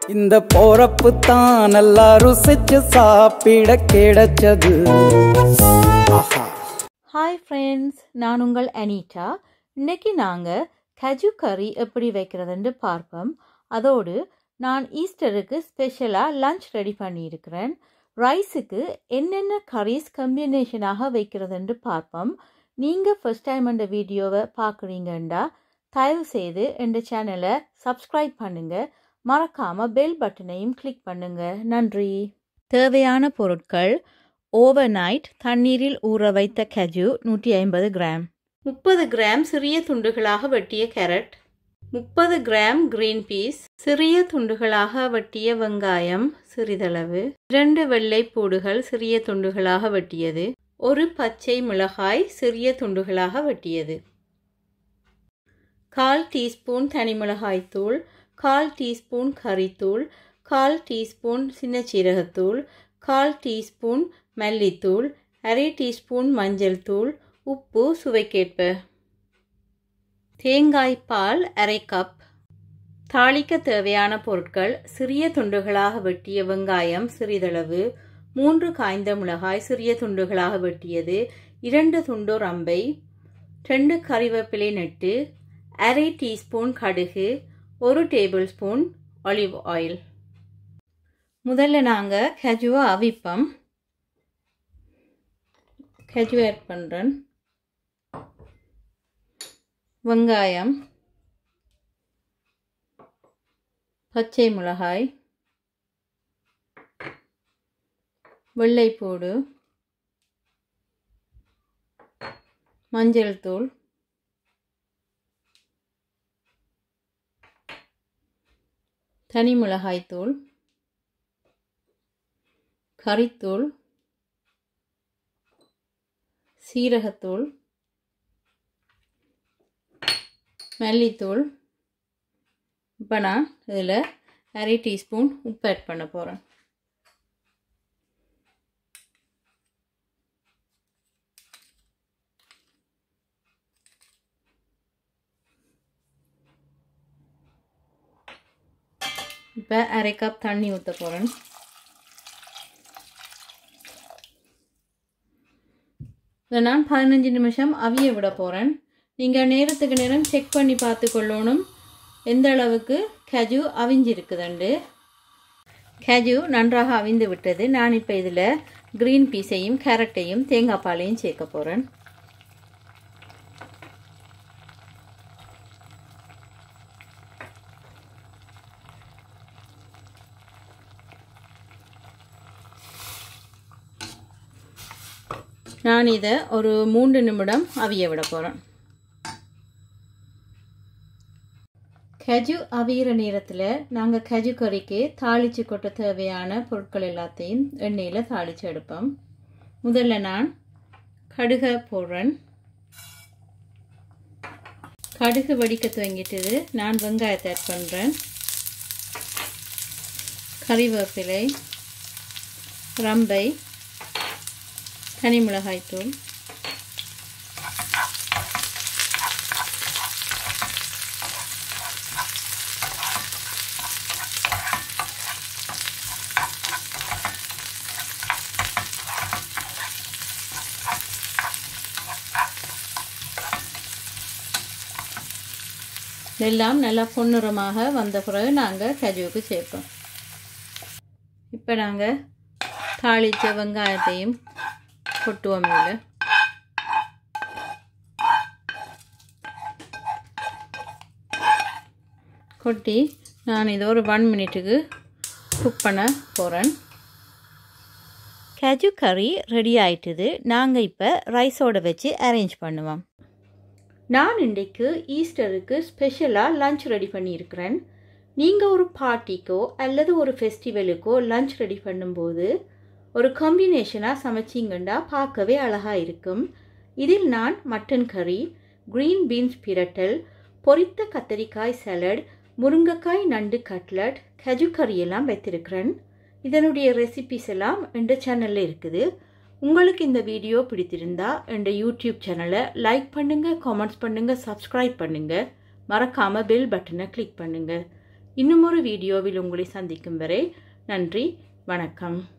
இந்த போறப்பு தான் நல்லா ருசிச்சு சாப்பிட கிடைச்சது ஆஹா ஹாய் ஃப்ரெண்ட்ஸ் நான் உங்கள் அனீட்டா இன்னைக்கு நாங்கள் கஜு கறி எப்படி வைக்கிறதுன்னு பார்ப்போம் அதோடு நான் ஈஸ்டருக்கு ஸ்பெஷலாக லஞ்ச் ரெடி பண்ணியிருக்கிறேன் ரைஸுக்கு என்னென்ன கரீஸ் கம்பினேஷனாக வைக்கிறதுன்னு பார்ப்போம் நீங்கள் ஃபர்ஸ்ட் டைம் அந்த வீடியோவை பார்க்குறீங்கண்டா தயவு செய்து இந்த சேனலை சப்ஸ்கிரைப் பண்ணுங்கள் மறக்காமல் பெல் பட்டனையும் கிளிக் பண்ணுங்கள் நன்றி தேவையான பொருட்கள் ஓவர் நைட் தண்ணீரில் ஊற வைத்த கஜு நூற்றி ஐம்பது கிராம் முப்பது கிராம் சிறிய துண்டுகளாக வெட்டிய கேரட் முப்பது கிராம் கிரீன் பீஸ் சிறிய துண்டுகளாக வெட்டிய வெங்காயம் சிறிதளவு இரண்டு வெள்ளை பூடுகள் சிறிய துண்டுகளாக வெட்டியது ஒரு பச்சை மிளகாய் சிறிய துண்டுகளாக வெட்டியது கால் டீஸ்பூன் தனி மிளகாய் தூள் கால் டீஸ்பூன் கறித்தூள் கால் டீஸ்பூன் சின்ன சீரகத்தூள் கால் டீஸ்பூன் மல்லித்தூள் அரை டீஸ்பூன் மஞ்சள் தூள் உப்பு சுவைக்கேற்ப தேங்காய் பால் அரை கப் தாளிக்க தேவையான பொருட்கள் சிறிய துண்டுகளாக வெட்டிய வெங்காயம் சிறிதளவு மூன்று காய்ந்த மிளகாய் சிறிய துண்டுகளாக வெட்டியது இரண்டு துண்டு ரம்பை ரெண்டு கறிவேப்பிலை நெட்டு அரை டீஸ்பூன் கடுகு ஒரு டேபிள் ஸ்பூன் ஆலிவ் ஆயில் முதல்ல நாங்கள் கஜுவை அவிப்போம் கஜு ஆட் பண்ணுறேன் வெங்காயம் பச்சை மிளகாய் வெள்ளைப்பூடு மஞ்சள் தூள் தனி மிளகாய் தூள் கறித்தூள் சீரகத்தூள் மல்லித்தூள் இப்போ நான் இதில் அரை டீஸ்பூன் உப்பு ஆட் பண்ண போகிறேன் இப்போ அரை கப் தண்ணி ஊற்ற போகிறேன் இதை நான் பதினஞ்சு நிமிஷம் அவிய விட போகிறேன் நீங்கள் நேரத்துக்கு நேரம் செக் பண்ணி பார்த்து கொள்ளணும் எந்த அளவுக்கு கஜு அவிஞ்சிருக்குதுண்டு கஜு நன்றாக அவிந்து விட்டது நான் இப்போ இதில் க்ரீன் பீஸையும் கேரட்டையும் தேங்காய் பாலையும் சேர்க்க போகிறேன் நான் இதை ஒரு மூன்று நிமிடம் அவிய விட போகிறேன் கஜு அவியிற நேரத்தில் நாங்கள் கஜு கறிக்கு தாளித்து கொட்ட தேவையான பொருட்கள் எல்லாத்தையும் எண்ணெயில் தாளித்து எடுப்போம் முதல்ல நான் கடுகை போடுறேன் கடுகு வடிக்க துவங்கிட்டது நான் வெங்காயத்தை ஆட் பண்ணுறேன் கறிவேப்பிலை ரம்பை தனி மிளகாய்த்தூள் எல்லாம் நல்லா பொன்னிறமாக வந்த பிறகு நாங்கள் கஜுவுக்கு சேர்ப்போம் இப்போ நாங்கள் தாளித்த வெங்காயத்தையும் கொட்டுவோம் இதில் கொட்டி நான் இதை ஒரு ஒன் மினிட்டுக்கு குக் பண்ண போகிறேன் கேஜு கறி ரெடி ஆயிட்டுது நாங்கள் இப்போ ரைஸோடு வச்சு அரேஞ்ச் பண்ணுவோம் நான் இன்றைக்கு ஈஸ்டருக்கு ஸ்பெஷலாக லஞ்ச் ரெடி பண்ணியிருக்கிறேன் நீங்கள் ஒரு பார்ட்டிக்கோ அல்லது ஒரு ஃபெஸ்டிவலுக்கோ லஞ்ச் ரெடி பண்ணும்போது ஒரு காம்பினேஷனாக சமைச்சிங்கண்டா பார்க்கவே அழகாக இருக்கும் இதில் நான் மட்டன் கறி க்ரீன் பீன்ஸ் பிரட்டல் பொரித்த கத்தரிக்காய் சலட் முருங்கைக்காய் நண்டு கட்லட் கஜு கறி எல்லாம் வைத்திருக்கிறேன் இதனுடைய ரெசிபிஸ் எல்லாம் எந்த சேனலில் இருக்குது உங்களுக்கு இந்த வீடியோ பிடித்திருந்தா என்ற யூடியூப் சேனலை லைக் பண்ணுங்கள் காமெண்ட்ஸ் பண்ணுங்கள் சப்ஸ்கிரைப் பண்ணுங்கள் மறக்காமல் பெல் பட்டனை கிளிக் பண்ணுங்கள் இன்னுமொரு வீடியோவில் உங்களை சந்திக்கும் வரை நன்றி வணக்கம்